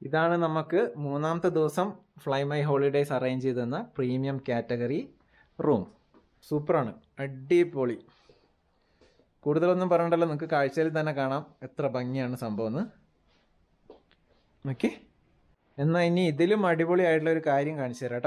ഇതാണ് നമുക്ക് മൂന്നാമത്തെ ദിവസം ഫ്ലൈ മൈ ഹോളിഡേയ്സ് അറേഞ്ച് ചെയ്ത് തന്ന പ്രീമിയം കാറ്റഗറി റൂം സൂപ്പറാണ് അടിപൊളി കൂടുതലൊന്നും പറയണ്ടല്ലോ നിങ്ങൾക്ക് കാഴ്ചയിൽ തന്നെ കാണാം എത്ര ഭംഗിയാണ് സംഭവം എന്ന് ഓക്കെ എന്നാൽ ഇനി ഇതിലും അടിപൊളിയായിട്ടുള്ള ഒരു കാര്യം കാണിച്ചു തരാം കേട്ടോ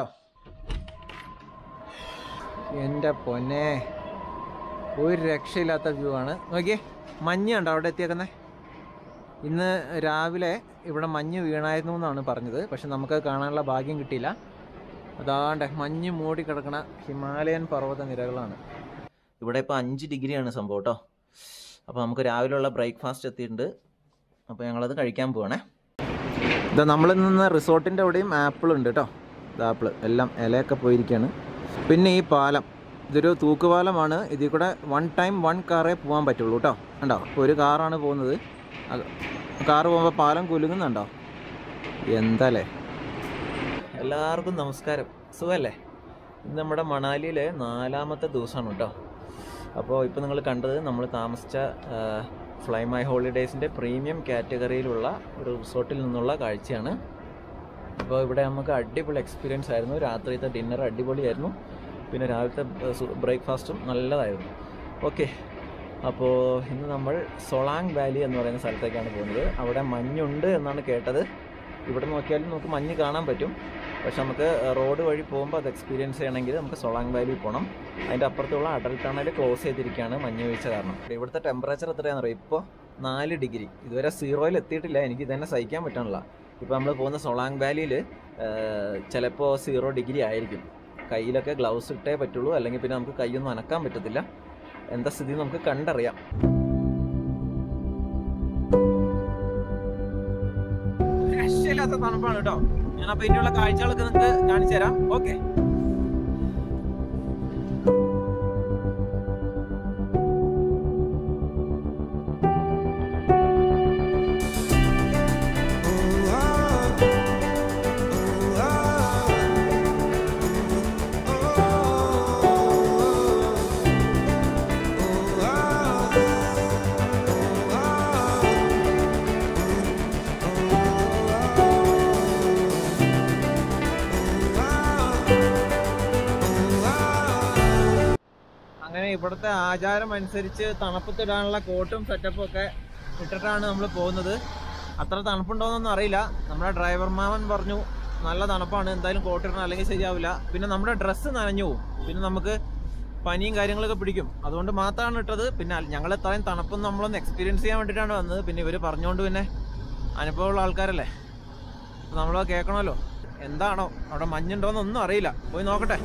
എൻ്റെ പൊന്നെ ഒരു രക്ഷയില്ലാത്ത വ്യൂ ആണ് നോക്കിയേ മഞ്ഞുണ്ടോ അവിടെ എത്തിയേക്കുന്നത് ഇന്ന് രാവിലെ ഇവിടെ മഞ്ഞ് വീണായിരുന്നു എന്നാണ് പറഞ്ഞത് പക്ഷെ നമുക്ക് കാണാനുള്ള ഭാഗ്യം കിട്ടിയില്ല അതാണ്ട് മഞ്ഞ് മൂടി കിടക്കുന്ന ഹിമാലയൻ പർവ്വത നിരകളാണ് ഇവിടെ ഇപ്പോൾ അഞ്ച് ഡിഗ്രിയാണ് സംഭവം കേട്ടോ അപ്പോൾ നമുക്ക് രാവിലെയുള്ള ബ്രേക്ക്ഫാസ്റ്റ് എത്തിയിട്ടുണ്ട് അപ്പോൾ ഞങ്ങളത് കഴിക്കാൻ പോവാണേ ഇതാ നമ്മൾ നിന്ന് റിസോർട്ടിൻ്റെ അവിടെയും ആപ്പിൾ ഉണ്ട് കേട്ടോ ഇത് ആപ്പിൾ എല്ലാം ഇലയൊക്കെ പോയിരിക്കുകയാണ് പിന്നെ ഈ പാലം ഇതൊരു തൂക്കുപാലമാണ് ഇതിൽ കൂടെ വൺ ടൈം വൺ കാറേ പോകാൻ പറ്റുള്ളൂ കേട്ടോ കണ്ടോ ഇപ്പോൾ ഒരു കാറാണ് പോകുന്നത് കാറ് പോകുമ്പോൾ പാലം കുലുങ്ങുന്നുണ്ടോ എന്താല്ലേ എല്ലാവർക്കും നമസ്കാരം സുഖമല്ലേ ഇന്ന് നമ്മുടെ മണാലിയിലെ നാലാമത്തെ ദിവസമാണ് കേട്ടോ അപ്പോൾ ഇപ്പോൾ നിങ്ങൾ കണ്ടത് നമ്മൾ താമസിച്ച ഫ്ലൈ മൈ ഹോളിഡേയ്സിൻ്റെ പ്രീമിയം കാറ്റഗറിയിലുള്ള ഒരു റിസോർട്ടിൽ നിന്നുള്ള കാഴ്ചയാണ് അപ്പോൾ ഇവിടെ നമുക്ക് അടിപൊളി എക്സ്പീരിയൻസ് ആയിരുന്നു രാത്രിയത്തെ ഡിന്നർ അടിപൊളിയായിരുന്നു പിന്നെ രാവിലത്തെ ബ്രേക്ക്ഫാസ്റ്റും നല്ലതായിരുന്നു ഓക്കെ അപ്പോൾ ഇന്ന് നമ്മൾ സൊളാങ് വാലി എന്ന് പറയുന്ന സ്ഥലത്തേക്കാണ് പോകുന്നത് അവിടെ മഞ്ഞുണ്ട് എന്നാണ് കേട്ടത് ഇവിടെ നോക്കിയാലും നമുക്ക് മഞ്ഞ് കാണാൻ പറ്റും പക്ഷെ നമുക്ക് റോഡ് വഴി പോകുമ്പോൾ അത് എക്സ്പീരിയൻസ് ചെയ്യണമെങ്കിൽ നമുക്ക് സൊളാങ് വാലി പോകണം അതിൻ്റെ അപ്പുറത്തുള്ള അടൽ ടണൽ ക്ലോസ് ചെയ്തിരിക്കുകയാണ് മഞ്ഞ് വീഴ്ച കാരണം ഇവിടുത്തെ ടെമ്പറേച്ചർ എത്രയാണെന്ന് അറിയാം ഇപ്പോൾ നാല് ഡിഗ്രി ഇതുവരെ സീറോയിൽ എത്തിയിട്ടില്ല എനിക്ക് ഇതന്നെ സഹിക്കാൻ പറ്റണില്ല ഇപ്പോൾ നമ്മൾ പോകുന്ന സൊളാങ് വാലിയിൽ ചിലപ്പോൾ സീറോ ഡിഗ്രി ആയിരിക്കും കയ്യിലൊക്കെ ഗ്ലൗസ് ഇട്ടേ പറ്റുള്ളൂ അല്ലെങ്കിൽ പിന്നെ നമുക്ക് കൈയൊന്നും അനക്കാൻ പറ്റത്തില്ല എന്താ സ്ഥിതി നമുക്ക് കണ്ടറിയാം രക്ഷയില്ലാത്ത തണുപ്പാണ് കേട്ടോ ഞാൻ അപ്പൊ ഇതിനുള്ള കാഴ്ചകളൊക്കെ നിങ്ങൾക്ക് കാണിച്ചു തരാം ഓക്കെ അങ്ങനെ ഇവിടുത്തെ ആചാരം അനുസരിച്ച് തണുപ്പത്തിടാനുള്ള കോട്ടും സെറ്റപ്പും ഒക്കെ ഇട്ടിട്ടാണ് നമ്മൾ പോകുന്നത് അത്ര തണുപ്പുണ്ടോയെന്നൊന്നും അറിയില്ല നമ്മുടെ ഡ്രൈവർ മാമൻ പറഞ്ഞു നല്ല തണുപ്പാണ് എന്തായാലും കോട്ടിടണം അല്ലെങ്കിൽ ശരിയാവില്ല പിന്നെ നമ്മുടെ ഡ്രസ്സ് നനഞ്ഞു പോകും പിന്നെ നമുക്ക് പനിയും കാര്യങ്ങളൊക്കെ പിടിക്കും അതുകൊണ്ട് മാത്രമാണ് ഇട്ടത് പിന്നെ ഞങ്ങൾ ഇത്രയും തണുപ്പൊന്നും നമ്മളൊന്ന് എക്സ്പീരിയൻസ് ചെയ്യാൻ വേണ്ടിയിട്ടാണ് വന്നത് പിന്നെ ഇവർ പറഞ്ഞുകൊണ്ട് പിന്നെ അനുഭവമുള്ള ആൾക്കാരല്ലേ നമ്മൾ കേൾക്കണമല്ലോ എന്താണോ അവിടെ മഞ്ഞുണ്ടോയെന്നൊന്നും അറിയില്ല പോയി നോക്കട്ടെ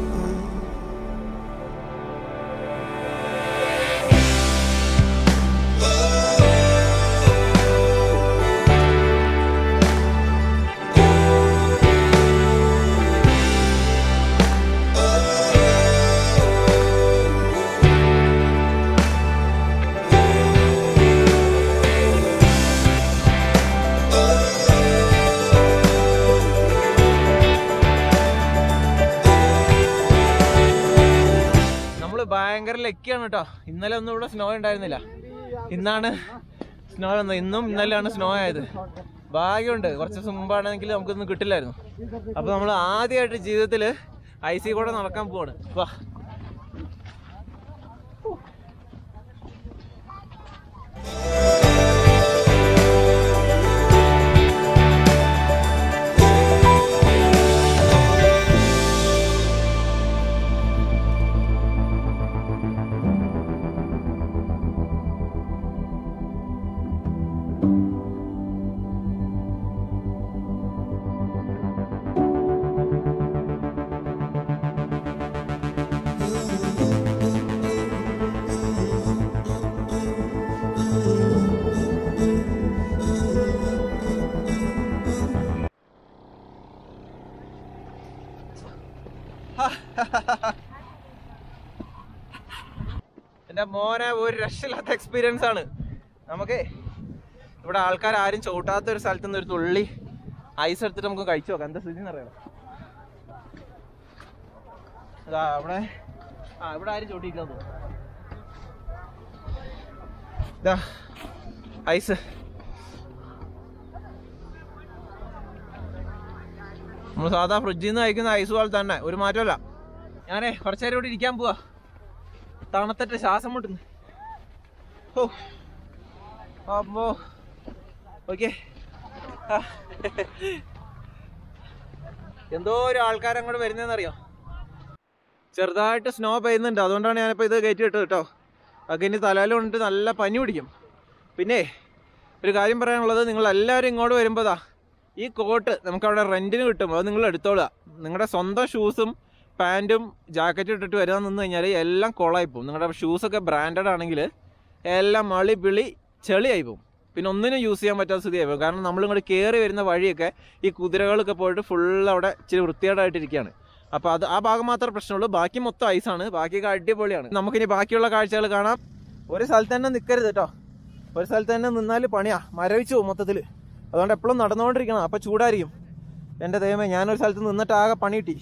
നമ്മള് ഭയങ്കര ലക്കിയാണ് കേട്ടോ ഇന്നലെ ഒന്നും ഇവിടെ സ്നോ ഉണ്ടായിരുന്നില്ല ഇന്നാണ് സ്നോ വന്നത് ഇന്നും ഇന്നലെയാണ് സ്നോ ആയത് ഭാഗ്യമുണ്ട് കുറച്ച് ദിവസം മുമ്പാണെങ്കിൽ നമുക്കൊന്നും കിട്ടില്ലായിരുന്നു അപ്പൊ നമ്മൾ ആദ്യമായിട്ട് ജീവിതത്തിൽ ഐ സി കൂടെ നടക്കാൻ പോവാണ് വാ എന്റെ മോനെ ഒരു രക്ഷയില്ലാത്ത എക്സ്പീരിയൻസ് ആണ് നമുക്ക് ഇവിടെ ആൾക്കാർ ആരും ചവിട്ടാത്ത ഒരു സ്ഥലത്ത് നിന്ന് ഒരു തുള്ളി ഐസ് എടുത്തിട്ട് നമുക്ക് കഴിച്ചു നോക്കാം എന്താ സ്ഥിതി എന്നറിയാം അതാ അവിടെ ആ ഇവിടെ ആരും ചവിട്ടിയില്ല ഇതാ ഐസ് നമ്മൾ സാധാ ഫ്രിഡ്ജിൽ നിന്ന് കഴിക്കുന്ന ഐസ് പോലെ തന്നെ ഒരു മാറ്റമല്ല ഞാനേ കുറച്ചു നേരം ഇവിടെ ഇരിക്കാൻ പോവാ തണുത്തിട്ട് ശ്വാസം മുട്ടുന്നു ഓ അപ്പോ ഓക്കെ എന്തോ ഒരു ആൾക്കാർ അങ്ങോട്ട് വരുന്നതെന്നറിയോ ചെറുതായിട്ട് സ്നോ പെയ്യുന്നുണ്ട് അതുകൊണ്ടാണ് ഞാനിപ്പോൾ ഇത് കയറ്റി ഇട്ടത് കേട്ടോ അതൊക്കെ ഇനി തലയിൽ കൊണ്ടിട്ട് നല്ല പനി പിടിക്കും പിന്നെ ഒരു കാര്യം പറയാനുള്ളത് നിങ്ങൾ എല്ലാവരും ഇങ്ങോട്ട് വരുമ്പോഴാ ഈ കോട്ട് നമുക്ക് അവിടെ റെൻറ്റിന് കിട്ടും അത് നിങ്ങൾ എടുത്തോളുക നിങ്ങളുടെ സ്വന്തം ഷൂസും പാൻറ്റും ജാക്കറ്റും ഇട്ടിട്ട് വരാൻ നിന്ന് കഴിഞ്ഞാൽ എല്ലാം കൊളായി പോകും നിങ്ങളുടെ ഷൂസൊക്കെ ബ്രാൻഡഡ് ആണെങ്കിൽ എല്ലാം മളി പിളി ചെളിയായി പോകും പിന്നെ ഒന്നിനും യൂസ് ചെയ്യാൻ പറ്റാത്ത സ്ഥിതിയായി പോകും കാരണം നമ്മൾ ഇങ്ങോട്ട് കയറി വരുന്ന വഴിയൊക്കെ ഈ കുതിരകളൊക്കെ പോയിട്ട് ഫുൾ അവിടെ ഇച്ചിരി വൃത്തികേടായിട്ടിരിക്കുകയാണ് അപ്പോൾ അത് ആ ഭാഗം മാത്രമേ പ്രശ്നമുള്ളൂ ബാക്കി മൊത്തം ഐസാണ് ബാക്കിയൊക്കെ അടിപൊളിയാണ് നമുക്കിനി ബാക്കിയുള്ള കാഴ്ചകൾ കാണാം ഒരു സ്ഥലത്ത് തന്നെ നിൽക്കരുത് കേട്ടോ ഒരു സ്ഥലത്ത് തന്നെ നിന്നാൽ പണിയാ മരവിച്ചു പോകും മൊത്തത്തിൽ അതുകൊണ്ട് എപ്പോഴും നടന്നുകൊണ്ടിരിക്കണം അപ്പോൾ ചൂടായിരിക്കും എൻ്റെ ദൈവമേ ഞാനൊരു സ്ഥലത്ത് നിന്നിട്ട് ആകെ പണി കിട്ടി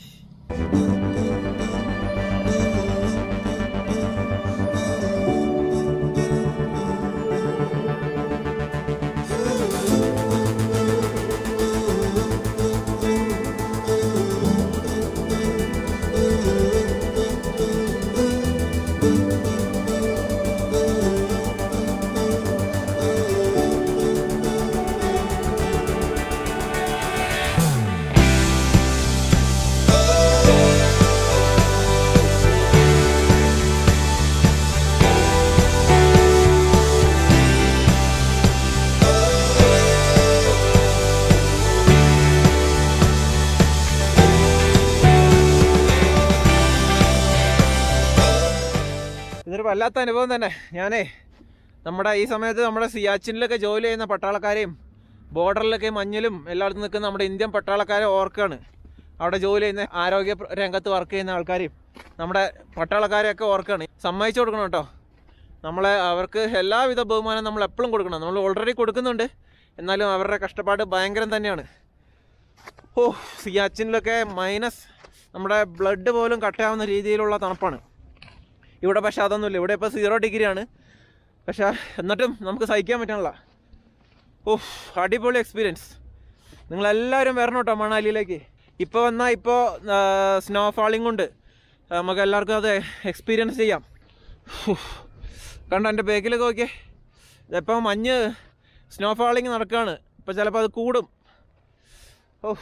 ഇതൊരു വല്ലാത്ത അനുഭവം തന്നെ ഞാനേ നമ്മുടെ ഈ സമയത്ത് നമ്മുടെ സിയാച്ചിനിലൊക്കെ ജോലി ചെയ്യുന്ന പട്ടാളക്കാരെയും ബോർഡറിലൊക്കെ മഞ്ഞിലും എല്ലായിടത്തും നിൽക്കുന്ന നമ്മുടെ ഇന്ത്യൻ പട്ടാളക്കാരെ ഓർക്കാണ് അവിടെ ജോലി ചെയ്യുന്ന ആരോഗ്യ പ്ര- രംഗത്ത് വർക്ക് ചെയ്യുന്ന ആൾക്കാരെയും നമ്മുടെ പട്ടാളക്കാരെയൊക്കെ ഓർക്കാണ് സമ്മതിച്ചു കൊടുക്കണം കേട്ടോ നമ്മളെ അവർക്ക് എല്ലാവിധ ബഹുമാനം നമ്മൾ എപ്പോഴും കൊടുക്കണം നമ്മൾ ഓൾറെഡി കൊടുക്കുന്നുണ്ട് എന്നാലും അവരുടെ കഷ്ടപ്പാട് ഭയങ്കരം തന്നെയാണ് ഓ സിയാച്ചിനിലൊക്കെ മൈനസ് നമ്മുടെ ബ്ലഡ് പോലും കട്ടയാവുന്ന രീതിയിലുള്ള തണുപ്പാണ് ഇവിടെ പക്ഷെ അതൊന്നുമില്ല ഇവിടെ ഇപ്പോൾ സീറോ ഡിഗ്രിയാണ് പക്ഷെ എന്നിട്ടും നമുക്ക് സഹിക്കാൻ പറ്റണില്ല ഓഹ് അടിപൊളി എക്സ്പീരിയൻസ് നിങ്ങളെല്ലാവരും വരണം കേട്ടോ മണാലിയിലേക്ക് ഇപ്പോൾ വന്നാൽ ഇപ്പോൾ സ്നോ ഫാളിംഗ് കൊണ്ട് നമുക്ക് എല്ലാവർക്കും അത് എക്സ്പീരിയൻസ് ചെയ്യാം ഉഫ്. കണ്ടോ എൻ്റെ ബേക്കിലൊക്കെ നോക്കിയേ ഇതിപ്പോൾ മഞ്ഞ് സ്നോ ഫാളിങ് നടക്കുകയാണ് ഇപ്പോൾ ചിലപ്പോൾ അത് കൂടും ഓ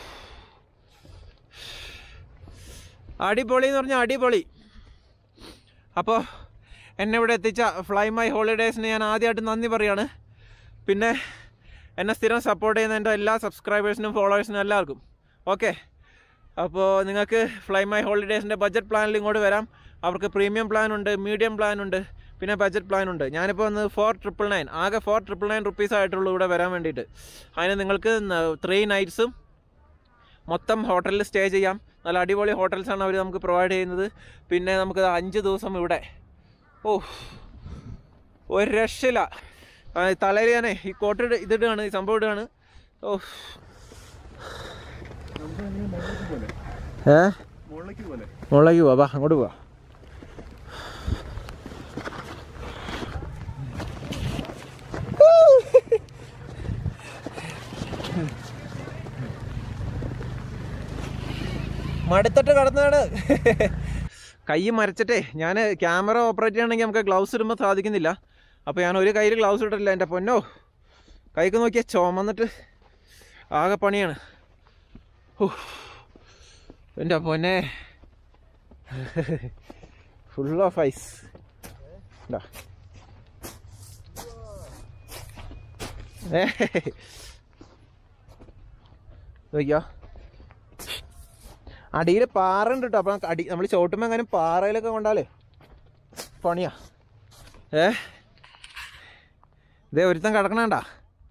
അടിപൊളി എന്ന് പറഞ്ഞാൽ അടിപൊളി അപ്പോൾ എന്നെ ഇവിടെ എത്തിച്ച ഫ്ലൈ മൈ ഹോളിഡേയ്സിന് ഞാൻ ആദ്യമായിട്ട് നന്ദി പറയാണ് പിന്നെ എന്നെ സ്ഥിരം സപ്പോർട്ട് ചെയ്യുന്ന എൻ്റെ എല്ലാ സബ്സ്ക്രൈബേഴ്സിനും ഫോളോവേഴ്സിനും എല്ലാവർക്കും ഓക്കെ അപ്പോൾ നിങ്ങൾക്ക് ഫ്ലൈ മൈ ഹോളിഡേയ്സിൻ്റെ ബഡ്ജറ്റ് പ്ലാനിൽ ഇങ്ങോട്ട് വരാം അവർക്ക് പ്രീമിയം പ്ലാൻ ഉണ്ട് മീഡിയം പ്ലാൻ ഉണ്ട് പിന്നെ ബഡ്ജറ്റ് പ്ലാൻ ഉണ്ട് ഞാനിപ്പോൾ വന്ന് ഫോർ ട്രിപ്പിൾ നയൻ ആകെ ഫോർ ട്രിപ്പിൾ നയൻ റുപ്പീസ് ആയിട്ടുള്ളൂ ഇവിടെ വരാൻ വേണ്ടിയിട്ട് അതിന് നിങ്ങൾക്ക് ത്രീ നൈറ്റ്സും മൊത്തം ഹോട്ടലിൽ സ്റ്റേ ചെയ്യാം നല്ല അടിപൊളി ഹോട്ടൽസാണ് അവർ നമുക്ക് പ്രൊവൈഡ് ചെയ്യുന്നത് പിന്നെ നമുക്ക് അഞ്ച് ദിവസം ഇവിടെ ഓ ഒരു രക്ഷയില്ല ആ, തലയിൽ ഞാനേ ഈ കോട്ട് ഇട- ഇതിടുകയാണ് ഈ സംഭവം ഇടുകയാണ് ഓ ഏ മുകളിലേക്ക് പോലെ മുകളിലേക്ക് പോവാ വാ അങ്ങോട്ട് പോവാ മടുത്തിട്ട് കടന്നതാണ് കൈ മരച്ചിട്ടേ ഞാൻ ക്യാമറ ഓപ്പറേറ്റ് ചെയ്യണമെങ്കിൽ നമുക്ക് ഗ്ലൗസ് ഇടുമ്പോൾ സാധിക്കുന്നില്ല അപ്പോൾ ഞാൻ ഒരു കയ്യിൽ ഗ്ലൗസ് ഇട്ടില്ല എൻ്റെ പൊന്നോ കൈക്ക് നോക്കിയാൽ ചുമന്നിട്ട് ആകെ പണിയാണ് ഹൂ. എൻ്റെ പൊന്നെ ഫുൾ ഓഫ് ഐസ് ഇതാ ഏ നോക്കിയോ അടിയിൽ പാറ ഉണ്ട് കേട്ടോ അപ്പം അടി നമ്മൾ ചോട്ടുമ്പോൾ എങ്ങനെ പാറയിലൊക്കെ കൊണ്ടാലേ പണിയാ ഏ ഇതേ ഒരുത്തൻ കിടക്കണണ്ടാ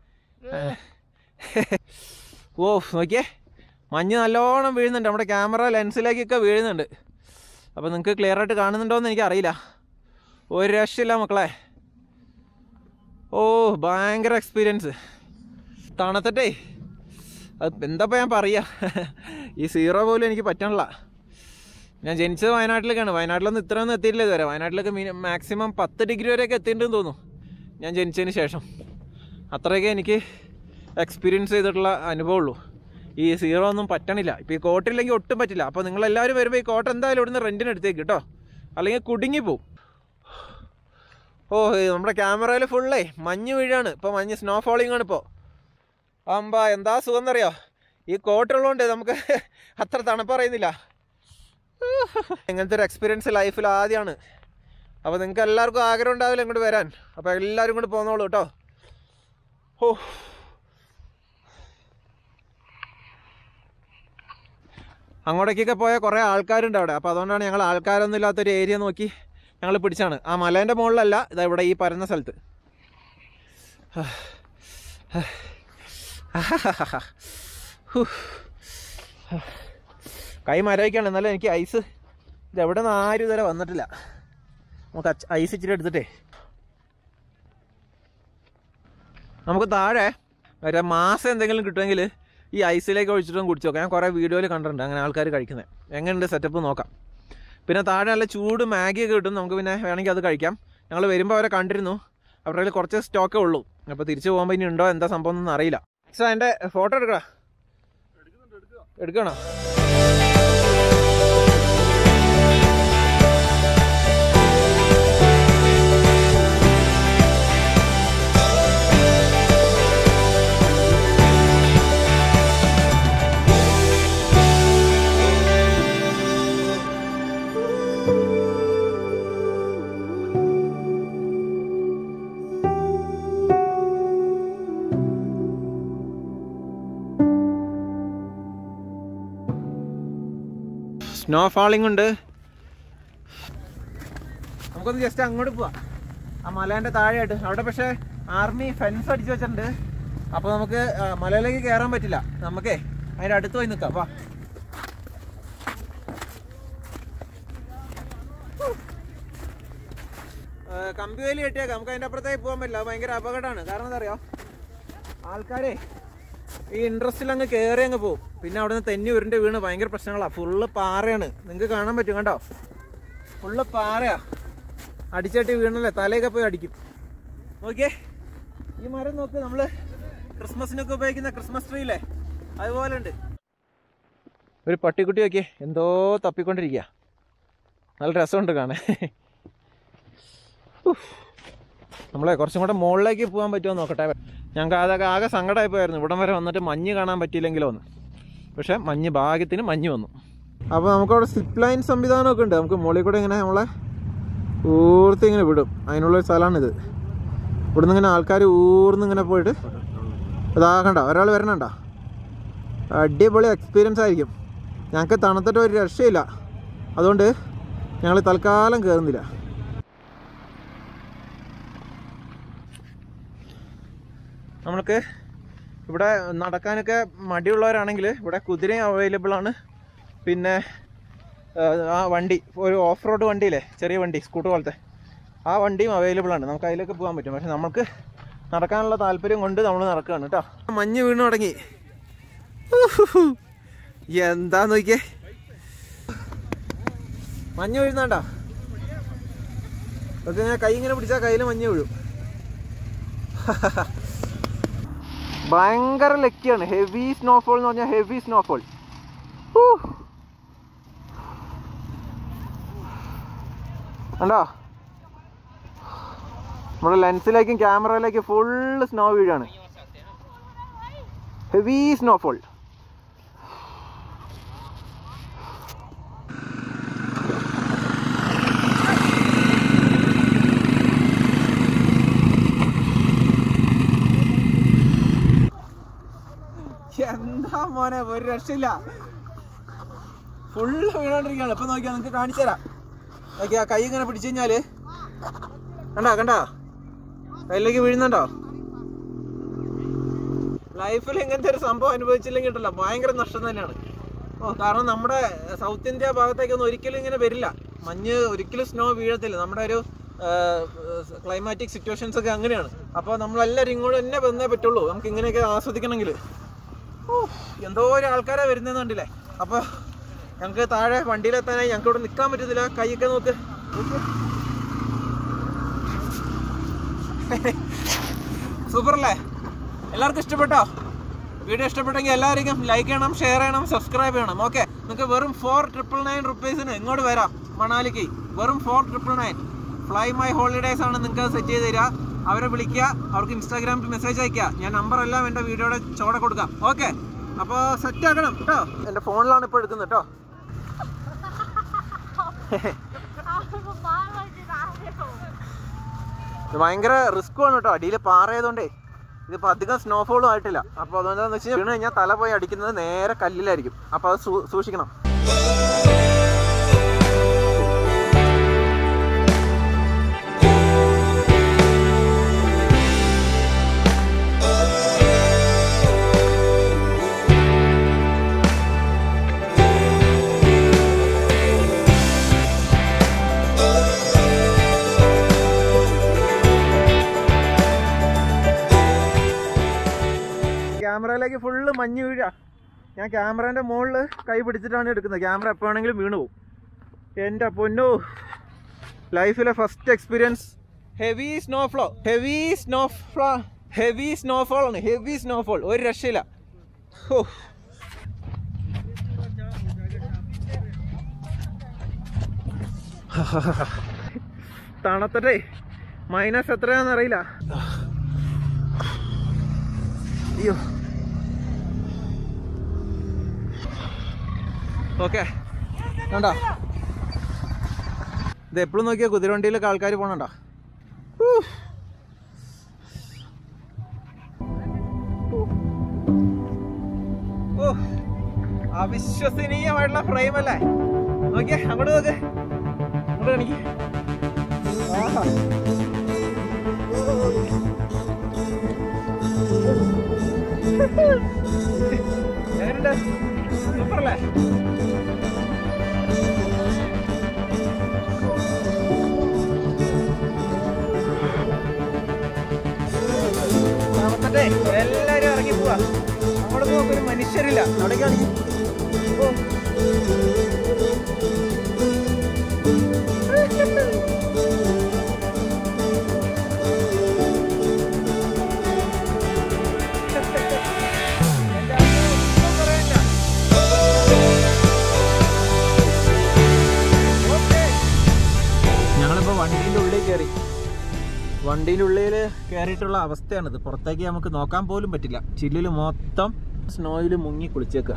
ഓ നോക്കിയേ മഞ്ഞ് നല്ലോണം വീഴുന്നുണ്ട് നമ്മുടെ ക്യാമറ ലെൻസിലേക്കൊക്കെ വീഴുന്നുണ്ട് അപ്പോൾ നിങ്ങൾക്ക് ക്ലിയർ ആയിട്ട് കാണുന്നുണ്ടോയെന്ന് എനിക്കറിയില്ല ഒരു രക്ഷയില്ല മക്കളെ ഓ ഭയങ്കര എക്സ്പീരിയൻസ് തണുത്തിട്ടേ അത് എന്താ ഞാൻ പറയുക ഈ സീറോ പോലും എനിക്ക് പറ്റണില്ല ഞാൻ ജനിച്ചത് വയനാട്ടിലേക്കാണ് വയനാട്ടിലൊന്നും ഇത്രയൊന്നും എത്തിയിട്ടില്ല ഇതുവരെ വയനാട്ടിലൊക്കെ മിനി മാക്സിമം പത്ത് ഡിഗ്രി വരെയൊക്കെ എത്തിയിട്ടുണ്ടെന്ന് തോന്നുന്നു ഞാൻ ജനിച്ചതിന് ശേഷം അത്രയൊക്കെ എനിക്ക് എക്സ്പീരിയൻസ് ചെയ്തിട്ടുള്ള അനുഭവമുള്ളൂ ഈ സീറോ ഒന്നും പറ്റണില്ല ഇപ്പോൾ ഈ കോട്ടില്ലെങ്കിൽ ഒട്ടും പറ്റില്ല അപ്പോൾ നിങ്ങൾ എല്ലാവരും വരുമ്പോൾ ഈ കോട്ട് എന്തായാലും ഇവിടുന്ന് റെൻറ്റിന് എടുത്തേക്ക് കേട്ടോ അല്ലെങ്കിൽ കുടുങ്ങി പോവും ഓ ഈ നമ്മുടെ ക്യാമറയിൽ ഫുള്ളേ മഞ്ഞ് വീഴാണ് ഇപ്പോൾ മഞ്ഞ് സ്നോ ഫോളിംഗ് ആണ് ഇപ്പോൾ അമ്പ എന്താ സുഖം എന്നറിയോ ഈ കോട്ടുള്ളതുകൊണ്ട് നമുക്ക് അത്ര തണുപ്പ് അറിയുന്നില്ല ഇങ്ങനത്തെ ഒരു എക്സ്പീരിയൻസ് ലൈഫിൽ ആദ്യമാണ് അപ്പോൾ നിങ്ങൾക്ക് എല്ലാവർക്കും ആഗ്രഹം ഉണ്ടാവില്ല ഇങ്ങോട്ട് വരാൻ അപ്പോൾ എല്ലാവരും കൂടി പോന്നോളൂ കേട്ടോ ഓ അങ്ങോട്ടേക്കൊക്കെ പോയ കുറേ ആൾക്കാരുണ്ട് അവിടെ അപ്പോൾ അതുകൊണ്ടാണ് ഞങ്ങൾ ആൾക്കാരൊന്നും ഇല്ലാത്തൊരു ഏരിയ നോക്കി ഞങ്ങൾ പിടിച്ചാണ് ആ മലേൻ്റെ മുകളിലല്ല ഇതാ ഇവിടെ ഈ പരന്ന സ്ഥലത്ത് ഹൂ. കൈ മരവിക്കാണ് എന്നാലും എനിക്ക് ഐസ് ഇത് എവിടെ നിന്ന് ആരും ഇതുവരെ വന്നിട്ടില്ല നമുക്ക് അച്ച് ഐസ് ഇച്ചിരി എടുത്തിട്ടേ നമുക്ക് താഴെ മറ്റേ മാസം എന്തെങ്കിലും കിട്ടുമെങ്കിൽ ഈ ഐസിലേക്ക് ഒഴിച്ചിട്ടും കുടിച്ചു നോക്കാം ഞാൻ കുറേ വീഡിയോയിൽ കണ്ടിട്ടുണ്ട് അങ്ങനെ ആൾക്കാർ കഴിക്കുന്നത് എങ്ങനെയുണ്ട് സെറ്റപ്പ് നോക്കാം പിന്നെ താഴെ നല്ല ചൂട് മാഗി ഒക്കെ കിട്ടും നമുക്ക് പിന്നെ വേണമെങ്കിൽ അത് കഴിക്കാം ഞങ്ങൾ വരുമ്പോൾ അവരെ കണ്ടിരുന്നു അവരുടെ കയ്യിൽ കുറച്ച് സ്റ്റോക്കേ ഉള്ളൂ അപ്പോൾ തിരിച്ചു പോകുമ്പോൾ ഇനി ഉണ്ടോ എന്താ സംഭവം എന്നൊന്നും അറിയില്ല സാർ എൻ്റെ ഫോട്ടോ എടുക്കടാ എടുക്കണോ സ്നോ ഫാളിംഗ് ഉണ്ട് നമുക്കൊന്ന് ജസ്റ്റ് അങ്ങോട്ട് പോവാം ആ മലേൻ്റെ താഴെയായിട്ട് അവിടെ പക്ഷേ ആർമി ഫെൻസ് അടിച്ചു വെച്ചിട്ടുണ്ട് അപ്പോൾ നമുക്ക് ആ, മലയിലേക്ക് കയറാൻ പറ്റില്ല നമുക്കേ അതിൻ്റെ അടുത്ത് പോയി നിൽക്കാം വാ ആ, കമ്പി വേലി കെട്ടിയേക്കാം നമുക്ക് അതിൻ്റെ അപ്പുറത്തേക്ക് പോകാൻ പറ്റില്ല അത് ഭയങ്കര അപകടമാണ് കാരണം എന്താ അറിയോ ആൾക്കാരെ ഈ ഇൻട്രസ്റ്റിൽ അങ്ങ് കയറി അങ്ങ് പോകും പിന്നെ അവിടെ നിന്ന് തെന്നി ഉരുണ്ട് വീണ് ഭയങ്കര പ്രശ്നങ്ങളാണ് ഫുള്ള് പാറയാണ് നിങ്ങൾക്ക് കാണാൻ പറ്റും കണ്ടോ ഫുള്ള് പാറയാ അടിച്ചട്ടി വീണല്ലേ തലയൊക്കെ പോയി അടിക്കും നോക്കിയേ ഈ മരം നോക്ക് നമ്മള് ക്രിസ്മസിനൊക്കെ ഉപയോഗിക്കുന്ന ക്രിസ്മസ് ട്രീ ഇല്ലേ അതുപോലെ ഉണ്ട് ഒരു പട്ടിക്കുട്ടി നോക്കിയേ എന്തോ തപ്പിക്കൊണ്ടിരിക്കുക നല്ല രസമുണ്ട് കാണാൻ ഉഫ്. നമ്മളെ കുറച്ചും കൂടെ മുകളിലേക്ക് പോകാൻ പറ്റുമോ എന്ന് നോക്കട്ടെ ഞങ്ങൾക്ക് അതൊക്കെ ആകെ സങ്കടമായി പോയായിരുന്നു ഇവിടം വരെ വന്നിട്ട് മഞ്ഞ് കാണാൻ പറ്റിയില്ലെങ്കിലോ എന്ന് പക്ഷെ മഞ്ഞ് ഭാഗ്യത്തിന് മഞ്ഞ് വന്നു അപ്പോൾ നമുക്കവിടെ സിപ്പ് ലൈൻ സംവിധാനമൊക്കെ ഉണ്ട് നമുക്ക് മുകളിൽ കൂടെ ഇങ്ങനെ നമ്മളെ ഊർത്തി ഇങ്ങനെ വിടും അതിനുള്ളൊരു സ്ഥലമാണിത് ഇവിടുന്ന് ഇങ്ങനെ ആൾക്കാർ ഊർന്ന് ഇങ്ങനെ പോയിട്ട് ഇതാകണ്ട ഒരാൾ വരണണ്ട അടിപൊളി എക്സ്പീരിയൻസ് ആയിരിക്കും ഞങ്ങൾക്ക് തണുത്തിട്ട് ഒരു രക്ഷയില്ല അതുകൊണ്ട് ഞങ്ങൾ തൽക്കാലം കയറുന്നില്ല നമ്മൾക്ക് ഇവിടെ നടക്കാനൊക്കെ മടിയുള്ളവരാണെങ്കിൽ ഇവിടെ കുതിരയും അവൈലബിൾ ആണ് പിന്നെ ആ, ആ വണ്ടി ഒരു ഓഫ് റോഡ് വണ്ടിയില്ലേ ചെറിയ വണ്ടി സ്കൂട്ടർ പോലത്തെ ആ വണ്ടിയും അവൈലബിൾ ആണ് നമുക്ക് അതിലേക്ക് പോകാൻ പറ്റും പക്ഷെ നമുക്ക് നടക്കാനുള്ള താല്പര്യം കൊണ്ട് നമ്മൾ നടക്കുകയാണ് കേട്ടോ മഞ്ഞ് വീണു തുടങ്ങി ഉഹുഹു. എന്താ നോക്കിയേ മഞ്ഞ് വീഴുന്നാണ്ടോ ഒക്കെ ഇങ്ങനെ കൈ ഇങ്ങനെ പിടിച്ചാൽ കയ്യിൽ മഞ്ഞ് വീഴും ഭയങ്കര ലക്കിയാണ് ഹെവി സ്നോഫോൾ എന്ന് പറഞ്ഞാൽ ഹെവി സ്നോഫോൾ കണ്ടോ നമ്മുടെ ലെൻസിലേക്കും ക്യാമറയിലേക്കും ഫുള്ള് സ്നോ വീഴാണ് ഹെവി സ്നോഫോൾ എന്താ മോനെ ഒരു രക്ഷയില്ല ഫുള്ള് വീണോണ്ടിരിക്കുകയാണ് ഇപ്പൊ നോക്കിയാ നിങ്ങക്ക് കാണിച്ചു തരാം നോക്കിയാ കൈ ഇങ്ങനെ പിടിച്ചു കഴിഞ്ഞാല് കണ്ടോ കണ്ടോ കയ്യിലേക്ക് വീഴുന്നുണ്ടോ ലൈഫിൽ ഇങ്ങനത്തെ ഒരു സംഭവം അനുഭവിച്ചില്ലെങ്കിൽ ഉണ്ടല്ലോ ഭയങ്കര നഷ്ടം തന്നെയാണ് ഓ കാരണം നമ്മുടെ സൗത്ത് ഇന്ത്യ ഭാഗത്തേക്കൊന്നും ഒരിക്കലും ഇങ്ങനെ വരില്ല മഞ്ഞ് ഒരിക്കലും സ്നോ വീഴത്തില്ല നമ്മുടെ ഒരു ക്ലൈമാറ്റിക് സിറ്റുവേഷൻസ് ഒക്കെ അങ്ങനെയാണ് അപ്പോൾ നമ്മളെല്ലാവരും ഇങ്ങോട്ട് തന്നെ വന്നേ പറ്റുള്ളൂ നമുക്ക് ഇങ്ങനെയൊക്കെ ആസ്വദിക്കണമെങ്കിൽ ഓ, എന്തോ ഒരു ആൾക്കാരാ വരുന്നതെന്ന് കണ്ടില്ലേ അപ്പൊ ഞങ്ങൾക്ക് താഴെ വണ്ടിയിലെത്താനായി ഞങ്ങൾക്ക് ഇവിടെ നിൽക്കാൻ പറ്റുന്നില്ല കൈയൊക്കെ നോക്ക് സൂപ്പർ അല്ലേ എല്ലാവർക്കും ഇഷ്ടപ്പെട്ടോ വീഡിയോ ഇഷ്ടപ്പെട്ടെങ്കിൽ എല്ലാവർക്കും ലൈക്ക് ചെയ്യണം ഷെയർ ചെയ്യണം സബ്സ്ക്രൈബ് ചെയ്യണം ഓക്കെ നിങ്ങൾക്ക് വെറും ഫോർ ട്രിപ്പിൾ നയൻ റുപ്പീസിന് ഇങ്ങോട്ട് വരാം മണാലിക്ക് വെറും four triple nine fly my holidays ആണ് നിങ്ങൾക്ക് സെറ്റ് ചെയ്ത് തരിക അവരെ വിളിക്കുക അവർക്ക് ഇൻസ്റ്റാഗ്രാമിൽ മെസ്സേജ് അയക്കുക ഞാൻ നമ്പർ എല്ലാം എൻ്റെ വീഡിയോയുടെ ചോടെ കൊടുക്കാം ഓക്കെ അപ്പോൾ സെറ്റ് ആക്കണം കേട്ടോ എൻ്റെ ഫോണിലാണ് ഇപ്പോൾ എടുക്കുന്നത് കേട്ടോ ഇത് ഭയങ്കര റിസ്ക് ആണ് കേട്ടോ അടിയിൽ പാറയതുകൊണ്ടേ ഇതിപ്പോൾ അധികം സ്നോഫോളും ആയിട്ടില്ല അപ്പോൾ അതുകൊണ്ടാന്ന് വെച്ച് കഴിഞ്ഞാൽ വീണ് കഴിഞ്ഞാൽ തല പോയി അടിക്കുന്നത് നേരെ കല്ലിലായിരിക്കും അപ്പോൾ അത് സൂ- സൂക്ഷിക്കണം ക്യാമറയിലേക്ക് ഫുള്ള് മഞ്ഞ് വീഴ ഞാൻ ക്യാമറേൻ്റെ മുകളിൽ കൈ പിടിച്ചിട്ടാണ് എടുക്കുന്നത് ക്യാമറ എപ്പോൾ വേണമെങ്കിലും വീണു പോകും എൻ്റെ പൊന്നു ലൈഫിലെ first experience heavy snowfall heavy snowfall heavy snowfall ആണ് ഹെവി സ്നോഫോൾ ഒരു രക്ഷയില്ല ഹോ തണുത്തട്ടെ മൈനസ് എത്രയാണെന്ന് അറിയില്ല അയ്യോ ഓക്കെ കണ്ടോ ഇത് എപ്പോഴും നോക്കിയാൽ കുതിരവണ്ടിയിലൊക്കെ ആൾക്കാർ പോണണ്ടോ ഓ അവിശ്വസനീയമായിട്ടുള്ള ഫ്രെയിം അല്ലേ നോക്കിയേ അങ്ങോട്ട് നോക്ക് അങ്ങോട്ട് കാണിക്ക് ആഹാ എങ്ങനെയുണ്ട് സൂപ്പറല്ലേ നടന്നിട്ടേ എല്ലാരും ഇറങ്ങി പോവാ അവിടെ നോക്ക് ഒരു മനുഷ്യരില്ല അവിടേക്കാണ് ഓ എന്റെ അമ്മേ, ഒന്നും പറയണ്ട. ഓക്കേ. ഞങ്ങളിപ്പോ വണ്ടീൻ്റെ ഉള്ളിൽ കയറി വണ്ടീൻ്റെ ഉള്ളിൽ കയറിയിട്ടുള്ള അവസ്ഥയാണിത് പുറത്തേക്ക് നമുക്ക് നോക്കാൻ പോലും പറ്റില്ല ചില്ലിൽ മൊത്തം സ്നോയിൽ മുങ്ങി കുളിച്ചേക്കുക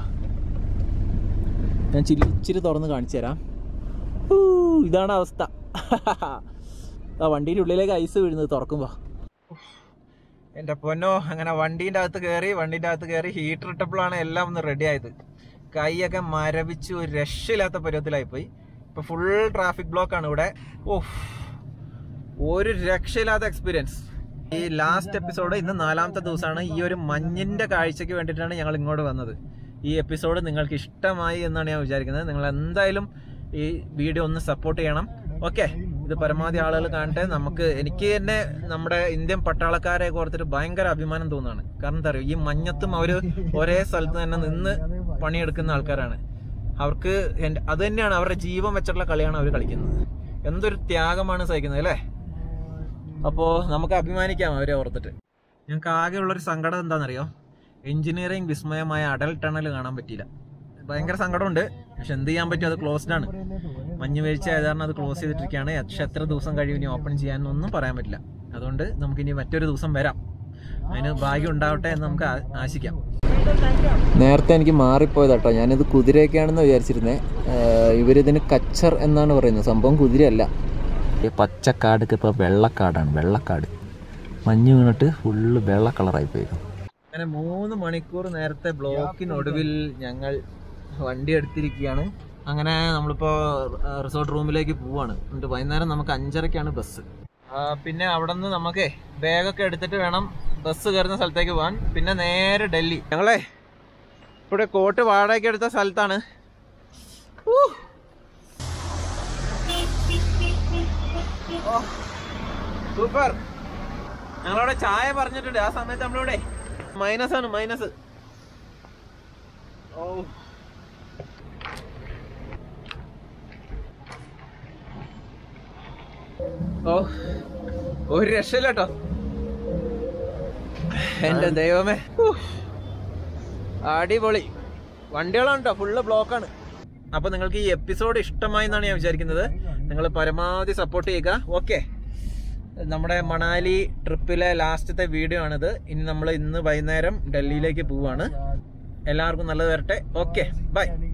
ഞാൻ ചില്ലി ഇച്ചിരി തുറന്ന് കാണിച്ചു തരാം ഊ, ഇതാണ് അവസ്ഥ ആ വണ്ടീൻ്റെ ഉള്ളിലേക്ക് ഐസ് വീഴുന്നത് തുറക്കുമ്പോൾ എൻ്റെ പൊന്നോ അങ്ങനെ വണ്ടീൻ്റെ അകത്ത് കയറി വണ്ടീൻ്റെ അകത്ത് കയറി ഹീറ്റർ ഇട്ടപ്പോഴാണ് എല്ലാം ഒന്ന് റെഡി ആയത് കൈയൊക്കെ മരവിച്ച് ഒരു രക്ഷയില്ലാത്ത പരുവത്തിലായിപ്പോയി ഇപ്പോൾ ഫുൾ ട്രാഫിക് ബ്ലോക്കാണ് ഇവിടെ ഓഹ് ഒരു രക്ഷയില്ലാത്ത എക്സ്പീരിയൻസ് ഈ ലാസ്റ്റ് എപ്പിസോഡ് ഇന്ന് നാലാമത്തെ ദിവസമാണ് ഈ ഒരു മഞ്ഞിന്റെ കാഴ്ചയ്ക്ക് വേണ്ടിയിട്ടാണ് ഞങ്ങൾ ഇങ്ങോട്ട് വന്നത് ഈ എപ്പിസോഡ് നിങ്ങൾക്ക് ഇഷ്ടമായി എന്നാണ് ഞാൻ വിചാരിക്കുന്നത് നിങ്ങൾ എന്തായാലും ഈ വീഡിയോ ഒന്ന് സപ്പോർട്ട് ചെയ്യണം ഓക്കെ ഇത് പരമാവധി ആളുകൾ കാണട്ടെ നമുക്ക് എനിക്ക് തന്നെ നമ്മുടെ ഇന്ത്യൻ പട്ടാളക്കാരെ ഓർത്തിട്ട് ഭയങ്കര അഭിമാനം തോന്നുകയാണ് കാരണം എന്താ പറയുക ഈ മഞ്ഞത്തും അവർ ഒരേ സ്ഥലത്ത് തന്നെ നിന്ന് പണിയെടുക്കുന്ന ആൾക്കാരാണ് അവർക്ക് എൻ്റെ അത് തന്നെയാണ് അവരുടെ ജീവൻ വെച്ചിട്ടുള്ള കളിയാണ് അവർ കളിക്കുന്നത് എന്തൊരു ത്യാഗമാണ് സഹിക്കുന്നത് അല്ലേ അപ്പോൾ നമുക്ക് അഭിമാനിക്കാം അവരെ ഓർത്തിട്ട് ഞങ്ങൾക്ക് ആകെ ഉള്ളൊരു സങ്കടം എന്താണെന്നറിയോ എഞ്ചിനീയറിംഗ് വിസ്മയമായ അടൽ ടണൽ കാണാൻ പറ്റിയില്ല ഭയങ്കര സങ്കടമുണ്ട് പക്ഷെ എന്ത് ചെയ്യാൻ പറ്റും അത് ക്ലോസ്ഡ് ആണ് മഞ്ഞ് വീഴ്ച ആയത് കാരണം അത് ക്ലോസ് ചെയ്തിട്ടിരിക്കുകയാണ് പക്ഷെ എത്ര ദിവസം കഴിയും ഇനി ഓപ്പൺ ചെയ്യാനൊന്നും പറയാൻ പറ്റില്ല അതുകൊണ്ട് നമുക്കിനി മറ്റൊരു ദിവസം വരാം അതിന് ഭാഗ്യം ഉണ്ടാവട്ടെ എന്ന് നമുക്ക് ആ- ആശിക്കാം നേരത്തെ എനിക്ക് മാറിപ്പോയത് കേട്ടോ ഞാനിത് കുതിരയൊക്കെയാണെന്ന് വിചാരിച്ചിരുന്നേ ഇവരിതിന് കച്ചർ എന്നാണ് പറയുന്നത് സംഭവം കുതിരയല്ല ഈ പച്ചക്കാടൊക്കെ ഇപ്പോൾ വെള്ളക്കാടാണ് വെള്ളക്കാട് മഞ്ഞ് വീണിട്ട് ഫുള്ള് വെള്ള കളറായി പോയിരുന്നു അങ്ങനെ മൂന്ന് മണിക്കൂർ നേരത്തെ ബ്ലോക്കിനൊടുവിൽ ഞങ്ങൾ വണ്ടി എടുത്തിരിക്കുകയാണ് അങ്ങനെ നമ്മളിപ്പോൾ റിസോർട്ട് റൂമിലേക്ക് പോവാണ് എന്നിട്ട് വൈകുന്നേരം നമുക്ക് അഞ്ചരക്കാണ് ബസ് പിന്നെ അവിടെ നിന്ന് നമുക്ക് ബാഗൊക്കെ എടുത്തിട്ട് വേണം ബസ് കയറുന്ന സ്ഥലത്തേക്ക് പോകാൻ പിന്നെ നേരെ ഡൽഹി ഞങ്ങളെ ഇവിടെ കോട്ട് വാടകയ്ക്ക് എടുത്ത സ്ഥലത്താണ് ഊ. ഓ, സൂപ്പർ ഞങ്ങളവിടെ ചായ പറഞ്ഞിട്ടുണ്ട് ആ സമയത്ത് നമ്മളിവിടെ മൈനസ് ആണ് മൈനസ് ഓ ഓ ഒരു രക്ഷയില്ല കേട്ടോ എന്റെ ദൈവമേ ഹൂ. അടിപൊളി വണ്ടികളാണ് കേട്ടോ ഫുള്ള് ബ്ലോക്കാണ് അപ്പോൾ നിങ്ങൾക്ക് ഈ എപ്പിസോഡ് ഇഷ്ടമായി എന്നാണ് ഞാൻ വിചാരിക്കുന്നത് നിങ്ങൾ പരമാവധി സപ്പോർട്ട് ചെയ്യുക ഓക്കെ നമ്മുടെ മണാലി ട്രിപ്പിലെ ലാസ്റ്റത്തെ വീഡിയോ ആണിത് ഇനി നമ്മൾ ഇന്ന് വൈകുന്നേരം ഡൽഹിയിലേക്ക് പോവാണ് എല്ലാവർക്കും നല്ലത് വരട്ടെ ഓക്കെ ബൈ